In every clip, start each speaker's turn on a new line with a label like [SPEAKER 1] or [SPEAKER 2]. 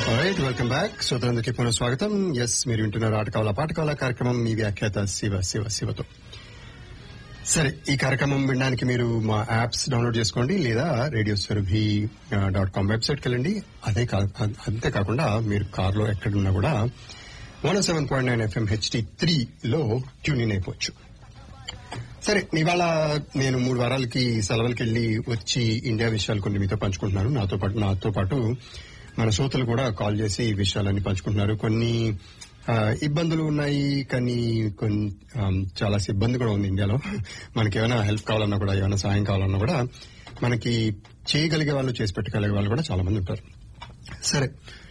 [SPEAKER 1] right welcome back శ్రోతలందరికీ పునః స్వాగతం ఎస్ మీరు వింటున్నారు ఆటకాల పాటకాల కార్యక్రమం మీ వ్యాఖ్యాత శివ శివ శివతో సరే ఈ కార్యక్రమం వినడానికి మీరు మా యాప్స్ డౌన్లోడ్ చేసుకోండి లేదా రేడియో సురభి డాట్ కామ్ వెబ్సైట్కి వెళ్ళండి అదే కా అంతేకాకుండా మీరు కార్లో ఎక్కడున్నా కూడా one seven point nine FM HD three లో ట్యూన్ ఇన్ అయిపోవచ్చు సరే ఇవాళ నేను మూడు వారాలకి సెలవులకి వెళ్లి వచ్చి ఇండియా విషయాలు కొన్ని మీతో పంచుకుంటున్నాను నాతో పాటు నాతో పాటు మన శ్రోతలు కూడా కాల్ చేసి ఈ విషయాలన్నీ పంచుకుంటున్నారు కొన్ని ఆ, ఇబ్బందులు ఉన్నాయి కానీ కొన్ని ఆ, చాలా ఇబ్బంది కూడా ఉంది ఇండియాలో మనకి ఏమైనా హెల్ప్ కావాలన్నా కూడా ఏమైనా సాయం కావాలన్నా కూడా మనకి చేయగలిగే వాళ్ళు చేసి పెట్టగలిగే వాళ్ళు కూడా చాలా మంది ఉంటారు సరే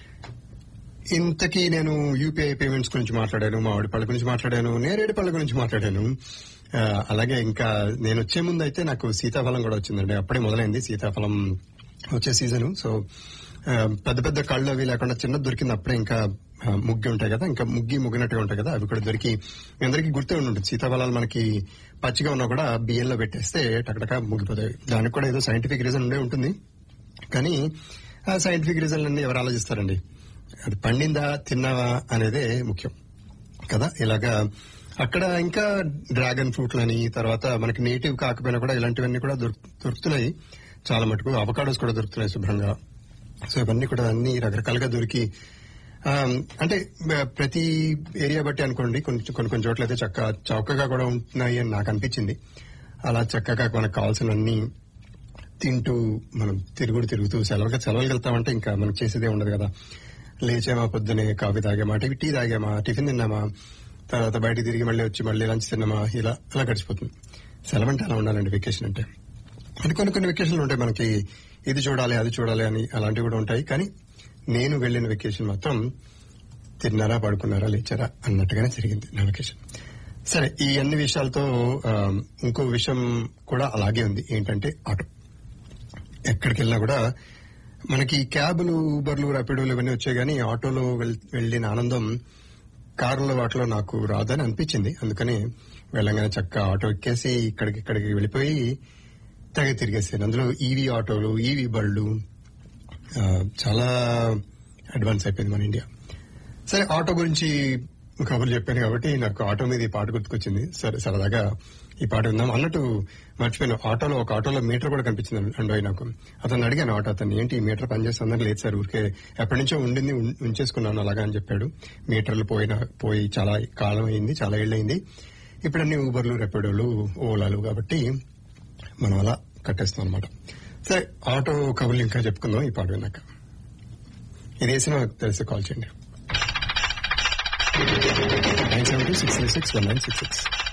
[SPEAKER 1] ఇంతకీ నేను యూపీఐ పేమెంట్స్ గురించి మాట్లాడాను మా పళ్ళ గురించి మాట్లాడాను నేరేడు పళ్ళ గురించి మాట్లాడాను ఆ, అలాగే ఇంకా నేను వచ్చే ముందు అయితే నాకు సీతాఫలం కూడా వచ్చిందండి అప్పుడే మొదలైంది సీతాఫలం వచ్చే సీజన్ సో ఆ, పెద్ద పెద్ద కళ్ళు అవి లేకుండా చిన్నది దొరికింది అప్పుడే ఇంకా ఆ, ముగ్గి ఉంటాయి కదా ఇంకా ముగ్గి ముగ్గినట్టుగా ఉంటాయి కదా అవి కూడా దొరికి మీ అందరికీ గుర్తే ఉంటుంది సీతాఫలాలు మనకి పచ్చిగా ఉన్నా కూడా బియ్యంలో పెట్టేస్తే టకటక ముగ్గిపోతాయి దానికి కూడా ఏదో సైంటిఫిక్ రీజన్ ఉండే ఉంటుంది కానీ ఆ సైంటిఫిక్ రీజన్ అన్ని ఎవరు ఆలోచిస్తారండి అది పండిందా తిన్నావా అనేదే ముఖ్యం కదా ఇలాగా అక్కడ ఇంకా డ్రాగన్ ఫ్రూట్లని తర్వాత మనకి నేటివ్ కాకపోయినా కూడా ఇలాంటివన్నీ కూడా దొరుకు- దొరుకుతున్నాయి చాలా మటుకు అవకాడోస్ కూడా దొరుకుతున్నాయి శుభ్రంగా సో ఇవన్నీ కూడా అన్ని రకరకాలుగా దొరికి ఆ, అంటే మ- ప్రతి ఏరియా బట్టి అనుకోండి కొన్ని కొన్ని కొన్ని చోట్ల అయితే చక్క చౌకగా కూడా ఉంటున్నాయి అని నాకు అనిపించింది అలా చక్కగా మనకు కావాల్సినన్ని తింటూ మనం తిరుగుడు తిరుగుతూ సెలవుగా సెలవులు వెళ్తామంటే ఇంకా మనకు చేసేదే ఉండదు కదా లేచామా పొద్దునే కాఫీ తాగామా టీ టీ తాగామా టిఫిన్ తిన్నామా తర్వాత బయటికి తిరిగి మళ్ళీ వచ్చి మళ్ళీ లంచ్ తిన్నామా ఇలా అలా గడిచిపోతుంది సెలవు అంటే అలా ఉండాలండి వెకేషన్ అంటే అని కొన్ని కొన్ని వెకేషన్లు ఉంటాయి మనకి ఇది చూడాలి అది చూడాలి అని అలాంటివి కూడా ఉంటాయి కానీ నేను వెళ్ళిన వెకేషన్ మాత్రం తిన్నారా పడుకున్నారా లేచారా అన్నట్టుగానే జరిగింది నా వెకేషన్ సరే ఈ అన్ని విషయాలతో ఆ, ఇంకో విషయం కూడా అలాగే ఉంది ఏంటంటే ఆటో ఎక్కడికి వెళ్ళినా కూడా మనకి క్యాబులు ఊబర్లు ర్యాపిడోలు ఇవన్నీ వచ్చాయి కానీ ఆటోలో వెల్- వెళ్ళిన ఆనందం కారులో వాటిలో నాకు రాదని అనిపించింది అందుకని వెళ్ళంగానే చక్క ఆటో ఎక్కేసి ఇక్కడికి ఇక్కడికి వెళ్ళిపోయి తెగ తిరిగేసాను అందులో ఈవీ ఆటోలు ఈవీ బళ్ళు ఆ, చాలా అడ్వాన్స్ అయిపోయింది మన ఇండియా సరే ఆటో గురించి కబుర్లు చెప్పాను కాబట్టి నాకు ఆటో మీద ఈ పాట గుర్తుకొచ్చింది సరే సరదాగా ఈ పాట విందాం అన్నట్టు మర్చిపోయాను ఆటోలో ఒక ఆటోలో మీటర్ కూడా కనిపించింది అండి నాకు అతను అడిగాను ఆటో అతను ఏంటి ఈ మీటర్ పనిచేస్తుందని లేదు సార్ ఊరికే ఎప్పటి నుంచో ఉండింది ఉం- ఉంచేసుకున్నాను అలాగా అని చెప్పాడు మీటర్లు పోయిన పోయి చాలా కాలం అయింది చాలా ఏళ్ళయింది ఇప్పుడు అన్ని ఊబర్లు రెపిడోలు ఓలాలు కాబట్టి మనం అలా కట్టేస్తాం అనమాట సరే ఆటో కబుర్లు ఇంకా చెప్పుకుందాం ఈ పాట విన్నాక ఇది వేసిన తెలిసి కాల్ చేయండి nine seven two six six one nine six six